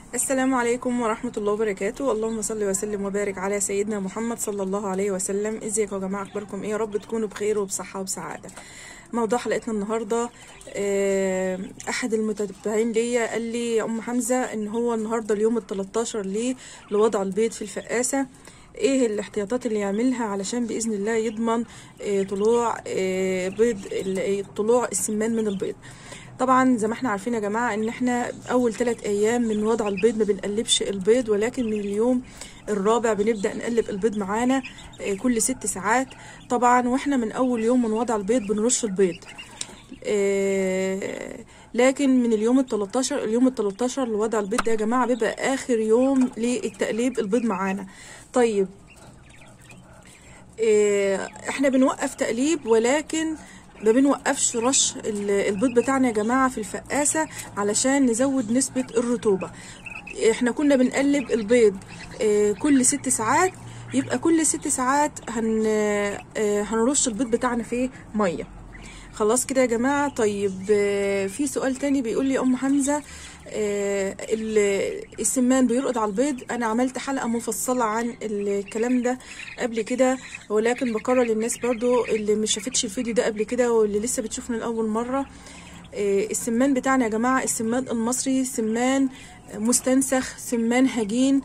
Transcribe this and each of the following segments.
السلام عليكم ورحمة الله وبركاته اللهم صل وسلم وبارك على سيدنا محمد صلى الله عليه وسلم ازيكم يا جماعة اخباركم ايه يا رب تكونوا بخير وبصحة وبسعادة موضوع حلقتنا النهاردة آه، احد المتابعين ليا قال لي يا ام حمزة ان هو النهاردة اليوم ال 13 ليه لوضع البيض في الفقاسة ايه الاحتياطات اللي يعملها علشان باذن الله يضمن آه، طلوع آه، بيض ال- طلوع السمان من البيض طبعا زي ما احنا عارفين يا جماعه ان احنا اول ثلاث ايام من وضع البيض ما بنقلبش البيض ولكن من اليوم الرابع بنبدا نقلب البيض معانا آه، كل ست ساعات طبعا واحنا من اول يوم من وضع البيض بنرش البيض آه، لكن من اليوم ال 13 اليوم ال 13 لوضع البيض ده يا جماعه بيبقى اخر يوم للتقليب البيض معانا طيب آه، احنا بنوقف تقليب ولكن ما بنوقفش رش ال- البيض بتاعنا يا جماعه في الفقاسه علشان نزود نسبه الرطوبه احنا كنا بنقلب البيض آه، كل ست ساعات يبقى كل ست ساعات هن آه، هنرش البيض بتاعنا فيه ميه خلاص كده يا جماعة طيب آه، في سؤال تاني بيقول لي أم حمزة آه، ال- السمان بيرقد على البيض أنا عملت حلقة مفصلة عن الكلام ده قبل كده ولكن بكرر للناس برضو اللي مش شافتش الفيديو ده قبل كده واللي لسه بتشوفنا لأول مرة آه، السمان بتاعنا يا جماعة السمان المصري سمان مستنسخ سمان هجين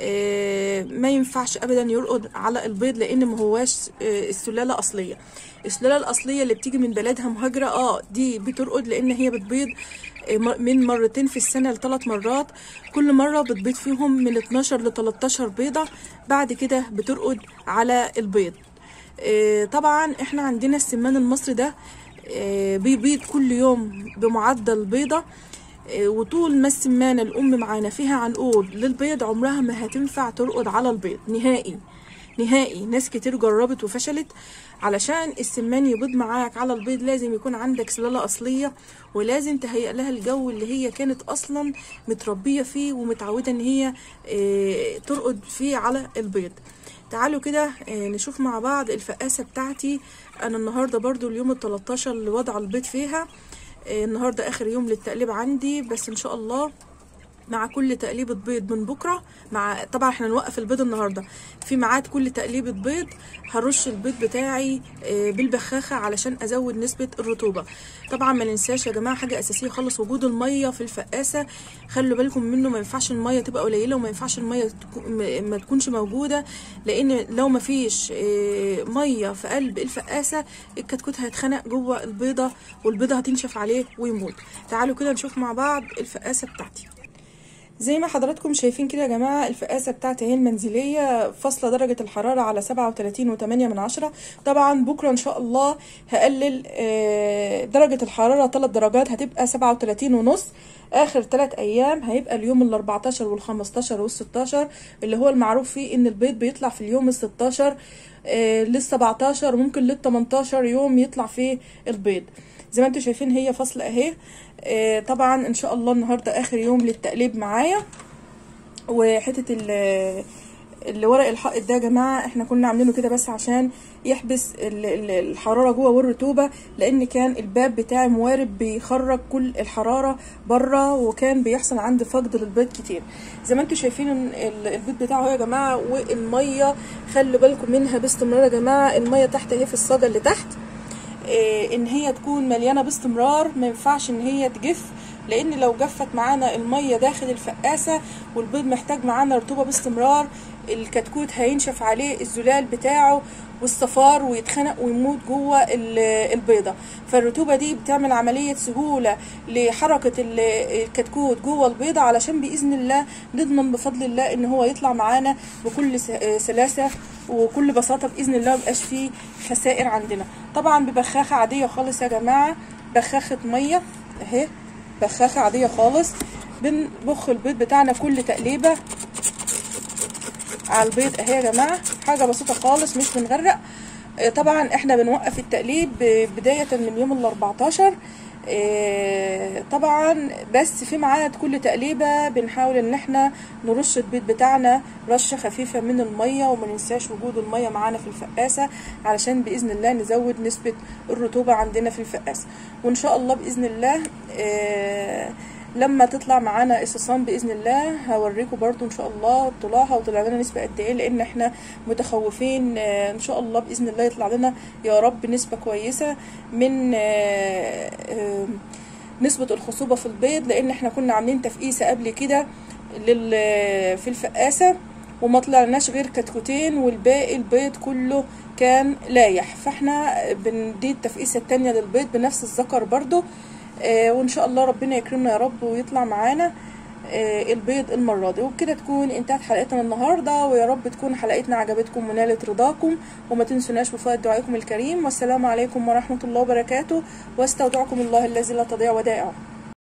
آه، ما ينفعش ابدا يرقد على البيض لان ما هواش آه، السلاله اصليه السلاله الاصليه اللي بتيجي من بلدها مهاجره اه دي بترقد لان هي بتبيض آه، م- من مرتين في السنه لثلاث مرات كل مره بتبيض فيهم من 12 ل 13 بيضه بعد كده بترقد على البيض آه، طبعا احنا عندنا السمان المصري ده آه، بيبيض كل يوم بمعدل بيضه آه، وطول ما السمانة الأم معانا فيها عنقود للبيض عمرها ما هتنفع ترقد على البيض نهائي نهائي ناس كتير جربت وفشلت علشان السمان يبيض معاك على البيض لازم يكون عندك سلالة أصلية ولازم تهيئ لها الجو اللي هي كانت أصلا متربية فيه ومتعودة إن هي آه، ترقد فيه على البيض تعالوا كده آه، نشوف مع بعض الفقاسة بتاعتي أنا النهاردة برضو اليوم ال 13 لوضع البيض فيها آه، النهارده اخر يوم للتقليب عندي بس ان شاء الله مع كل تقليبة بيض من بكرة مع طبعا احنا نوقف البيض النهاردة في ميعاد كل تقليبة بيض هرش البيض بتاعي آه، بالبخاخة علشان ازود نسبة الرطوبة طبعا ما ننساش يا جماعة حاجة اساسية خالص وجود المية في الفقاسة خلوا بالكم منه ما ينفعش المية تبقى قليلة وما ينفعش المية تكو- ما- ما تكونش موجودة لان لو ما فيش آه، مية في قلب الفقاسة الكتكوت هيتخنق جوه البيضة والبيضة هتنشف عليه ويموت تعالوا كده نشوف مع بعض الفقاسة بتاعتي زي ما حضراتكم شايفين كده يا جماعة الفقاسة بتاعتي هي المنزلية فاصلة درجة الحرارة على سبعة وتلاتين وتمانية من عشرة طبعا بكرة ان شاء الله هقلل آه، درجة الحرارة تلات درجات هتبقى سبعة وتلاتين ونص اخر تلات ايام هيبقى اليوم ال 14 وال 15 وال 16 اللي هو المعروف فيه ان البيض بيطلع في اليوم ال 16 آه، لل 17 وممكن لل 18 يوم يطلع فيه البيض زي ما انتم شايفين هي فصل اهي آه، طبعا ان شاء الله النهارده اخر يوم للتقليب معايا وحته ال اللي ورق الحائط ده يا جماعه احنا كنا عاملينه كده بس عشان يحبس ال- ال- الحراره جوه والرطوبه لان كان الباب بتاعي موارب بيخرج كل الحراره بره وكان بيحصل عندي فقد للبيض كتير زي ما انتم شايفين ال- ال- البيض بتاعه اهو يا جماعه والميه خلوا بالكم منها باستمرار يا جماعه الميه تحت اهي في الصاجه اللي تحت إيه، ان هي تكون مليانه باستمرار ما ينفعش ان هي تجف لان لو جفت معانا الميه داخل الفقاسه والبيض محتاج معانا رطوبه باستمرار الكتكوت هينشف عليه الزلال بتاعه والصفار ويتخنق ويموت جوه ال- البيضه فالرطوبه دي بتعمل عمليه سهوله لحركه ال- الكتكوت جوه البيضه علشان باذن الله نضمن بفضل الله ان هو يطلع معانا بكل س- سلاسه وكل بساطه باذن الله ميبقاش فيه خسائر عندنا طبعا ببخاخه عاديه خالص يا جماعه بخاخه ميه اهي بخاخه عاديه خالص بنبخ البيض بتاعنا كل تقليبه على البيض اهي يا جماعه حاجه بسيطه خالص مش بنغرق آه، طبعا احنا بنوقف التقليب ب- بدايه من يوم ال 14 آه، طبعا بس في ميعاد كل تقليبه بنحاول ان احنا نرش البيض بتاعنا رشه خفيفه من الميه وما ننساش وجود الميه معانا في الفقاسه علشان باذن الله نزود نسبه الرطوبه عندنا في الفقاسه وان شاء الله باذن الله آه، لما تطلع معانا الصصام باذن الله هوريكم برضو ان شاء الله طلوعها وطلع لنا نسبه قد ايه لان احنا متخوفين آه، ان شاء الله باذن الله يطلع لنا يا رب نسبه كويسه من آه، آه، نسبه الخصوبه في البيض لان احنا كنا عاملين تفقيسه قبل كده لل في الفقاسه وما طلعناش غير كتكوتين والباقي البيض كله كان لايح فاحنا بندي التفقيسه التانية للبيض بنفس الذكر برضو آه، وان شاء الله ربنا يكرمنا يا رب ويطلع معانا آه، البيض المرة دي وبكده تكون انتهت حلقتنا النهاردة ويا رب تكون حلقتنا عجبتكم ونالت رضاكم وما تنسوناش بفضل دعائكم الكريم والسلام عليكم ورحمة الله وبركاته واستودعكم الله الذي لا تضيع ودائعه